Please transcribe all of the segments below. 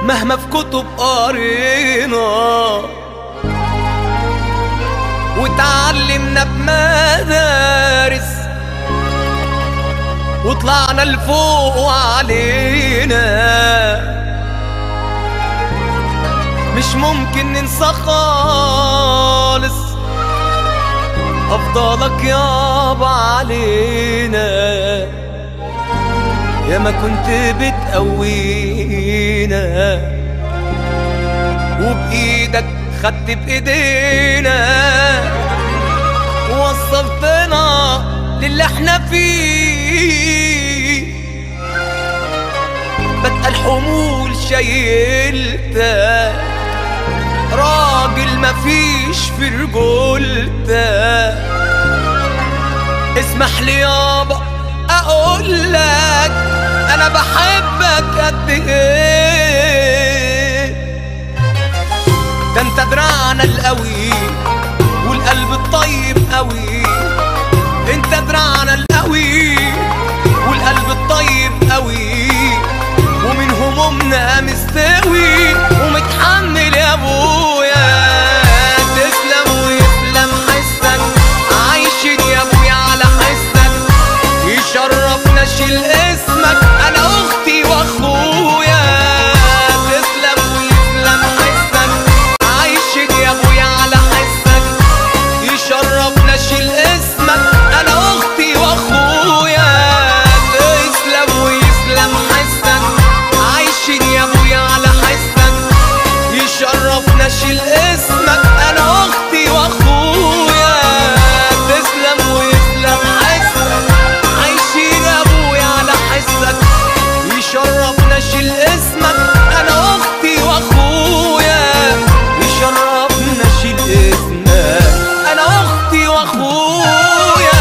مهما في كتب قرينا وتعلمنا بمدارس وطلعنا لفوق وعلينا مش ممكن ننسى خالص أفضلك يابا علينا يا ما كنت بتقوينا وبإيدك خدت بإيدينا ووصلتنا للي احنا فيه بتقى الحمول شايلتك راجل مفيش في رجولتك اسمح لي يابا اقول لك انا بحبك قد ايه ده انت دراعنا القوي والقلب الطيب قوي انت دراعنا القوي والقلب الطيب قوي ومن همومنا مستوي ومتحمل يا ابويا تسلم ويسلم حسك عايشين يا ابويا على حسك يشرفنا شيل اسمك انا اختي واخويا تسلم ويسلم حسك عايشين يا ابويا على حسك يشرفنا شيل اسمك انا اختي واخويا تسلم ويسلم حسك عايشين يا ابويا على حسك يشرفنا شيل اسمك انا اختي واخويا تسلم ويسلم حسك عايشين يا ابويا على حسك يشرفنا شيل اسمك انا اختي واخويا يشرفنا شيل اسمك انا اختي واخويا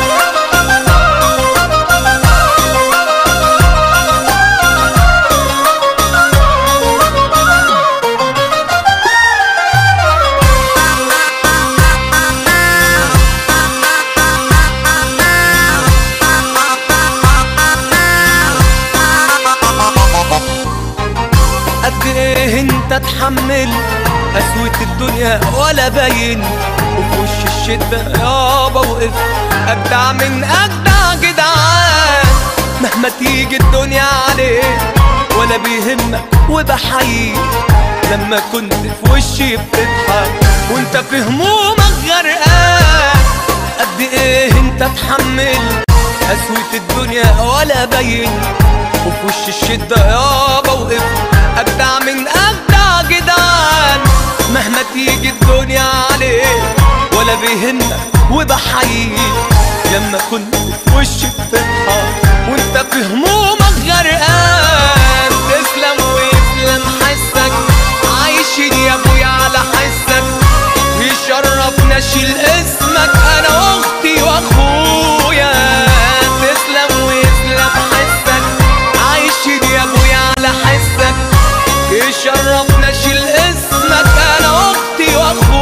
قد ايه انت تحمل قسوة الدنيا ولا باين وفي وش الشدة يابا وقف اجدع من اجدع جدعان مهما تيجي الدنيا عليك ولا بيهمك وبحييك لما كنت في وشي بتضحك وانت في همومك غرقان قد ايه انت تحمل قسوة الدنيا ولا باين وفي وش الشدة يابا وقف أجدع من أجدع جدعان مهما تيجي الدنيا عليك ولا بيهمك وبحييك لما كنت في وشي بتضحك وانت في همومك غرقان تسلم ويسلم حسك عايشين يا ابويا على حسك يشرفنا شيل اسمك انا اختي واخويا تسلم ويسلم حسك عايشين يا ابويا على حسك يشرفنا شيل اسمك انا اختي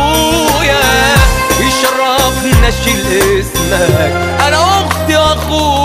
واخويا يشرفنا شيل اسمك انا اختي واخويا